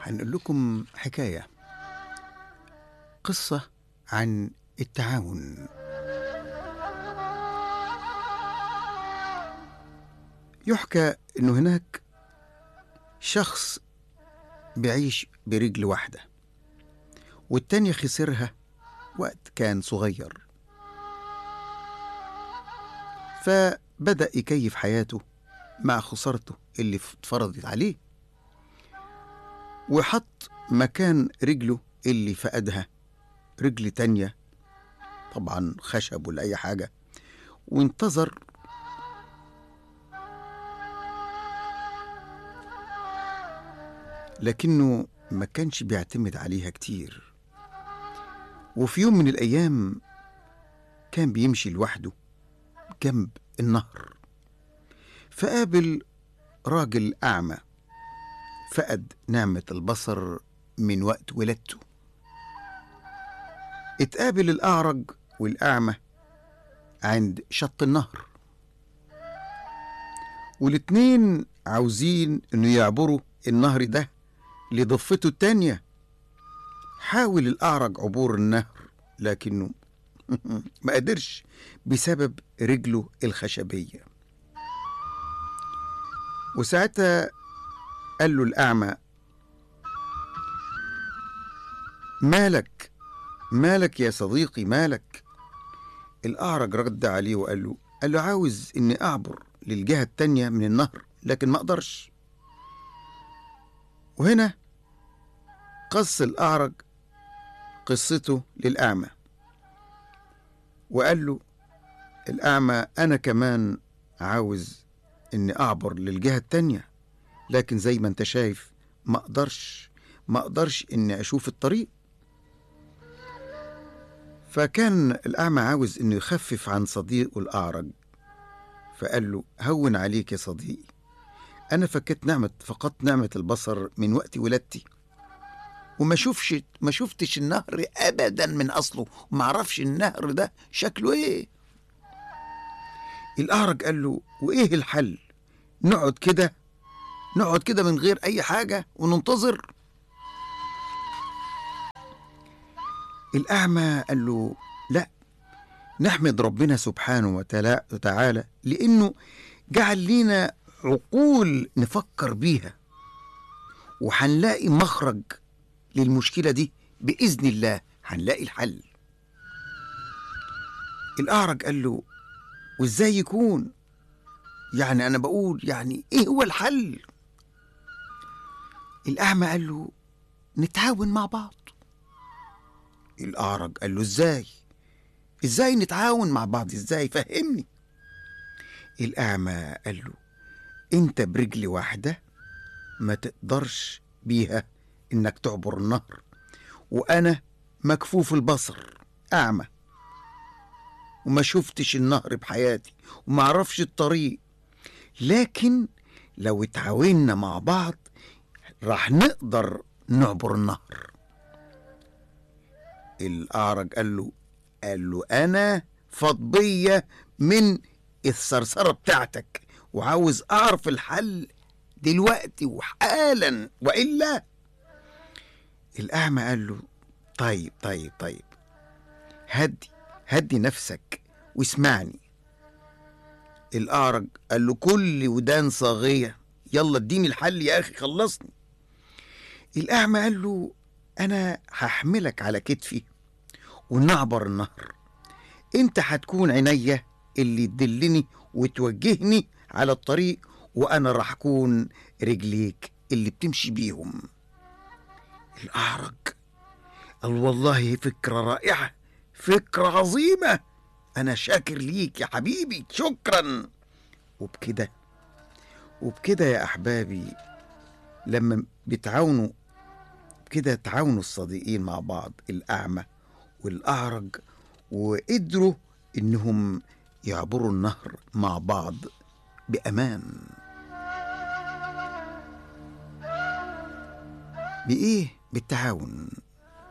هنقول لكم حكاية قصة عن التعاون يحكى انه هناك شخص بيعيش برجل واحدة والتانية خسرها وقت كان صغير فبدأ يكيف حياته مع خسارته اللي اتفرضت عليه وحط مكان رجله اللي فقدها رجل تانية طبعا خشب ولا أي حاجة وانتظر لكنه ما كانش بيعتمد عليها كتير وفي يوم من الأيام كان بيمشي لوحده جنب النهر فقابل راجل أعمى فقد نعمة البصر من وقت ولادته اتقابل الأعرج والأعمى عند شط النهر والاتنين عاوزين انه يعبروا النهر ده لضفته التانية حاول الأعرج عبور النهر لكنه ما قدرش بسبب رجله الخشبية وساعتها قال له الأعمى مالك مالك يا صديقي مالك الأعرج رد عليه وقال له قال له عاوز إني أعبر للجهة التانية من النهر لكن ما أقدرش وهنا قص الأعرج قصته للأعمى وقال له الأعمى أنا كمان عاوز إني أعبر للجهة التانية لكن زي ما أنت شايف ما أقدرش ما أقدرش إني أشوف الطريق فكان الأعمى عاوز إنه يخفف عن صديقه الأعرج فقال له هون عليك يا صديقي أنا فكيت نعمة فقدت نعمة البصر من وقت ولادتي وما شوفش ما شفتش النهر أبدا من أصله وما أعرفش النهر ده شكله إيه الأعرج قال له وإيه الحل نقعد كده نقعد كده من غير أي حاجة وننتظر الأعمى قال له لا نحمد ربنا سبحانه وتعالى لأنه جعل لينا عقول نفكر بيها وهنلاقي مخرج للمشكلة دي بإذن الله هنلاقي الحل الأعرج قال له وإزاي يكون يعني أنا بقول يعني إيه هو الحل الأعمى قال له نتعاون مع بعض الأعرج قال له إزاي إزاي نتعاون مع بعض إزاي فهمني الأعمى قال له أنت برجل واحدة ما تقدرش بيها إنك تعبر النهر وأنا مكفوف البصر أعمى وما شفتش النهر بحياتي وما أعرفش الطريق لكن لو اتعاوننا مع بعض راح نقدر نعبر النهر الأعرج قال له قال له أنا فضية من الثرثرة بتاعتك وعاوز أعرف الحل دلوقتي وحالا وإلا الأعمى قال له طيب طيب طيب هدي هدي نفسك واسمعني الأعرج قال له كل ودان صاغية يلا اديني الحل يا أخي خلصني الأعمى قال له أنا هحملك على كتفي ونعبر النهر انت هتكون عينيا اللي تدلني وتوجهني على الطريق وانا راح اكون رجليك اللي بتمشي بيهم الاعرج قال والله فكرة رائعة فكرة عظيمة أنا شاكر ليك يا حبيبي شكرا وبكده وبكده يا أحبابي لما بيتعاونوا كده تعاونوا الصديقين مع بعض الأعمى والأعرج وقدروا إنهم يعبروا النهر مع بعض بأمان بإيه؟ بالتعاون